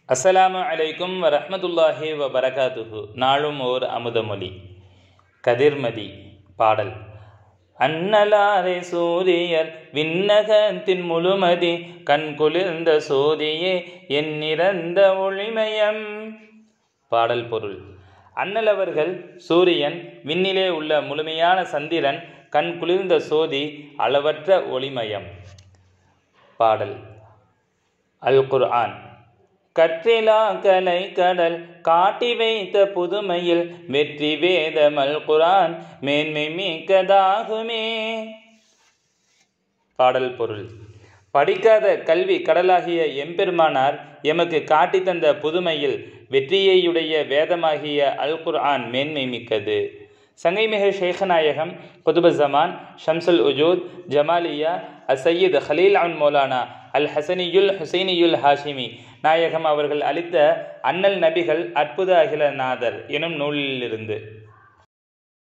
அஸ்ஸலாமு அலைக்கும் வரஹ்மத்துல்லாஹி வபரகாத்துஹு நாளும் ஓர் அமுதமொழி கதிர்மதி பாடல் அன்னலாரை சூரியர் விண்ணகத்தின் முழுமதி கண் குளிர்ந்த சோதியே என் நிறந்த ஒளிமயம் பாடல் பொருள் அண்ணல் அவர்கள் சூரியன் விண்ணிலே உள்ள முழுமையான சந்திரன் கண் குளிர்ந்த சோதி அளவற்ற ஒளிமயம் பாடல் அல் குர்ஆன் கற்றிலா கலை கடல் காட்டி வைத்த புதுமையில் வெற்றி வேதமல் குரான் மேன்மை மிக்கதாகுமே பாடல் பொருள் படிக்காத கல்வி கடலாகிய எம்பெருமானார் எமக்கு காட்டி தந்த புதுமையில் வெற்றியையுடைய வேதமாகிய அல் குர்ஆன் மேன்மை மிக்கது சங்கைமிகு ஷேഖநாயகம் குதுப ஜமான் ஷம்சுல் உஜூத் ஜமாலியா அசையீத் ஹலீல் அன் மௌலானா அல் ஹசனியுல் ஹுசைனியுல் ஹாஷிமி நாயகம் அவர்கள் அளித்த அண்ணல் நபிகள் அற்புத அகிலநாதர் எனும் நூலிலிருந்து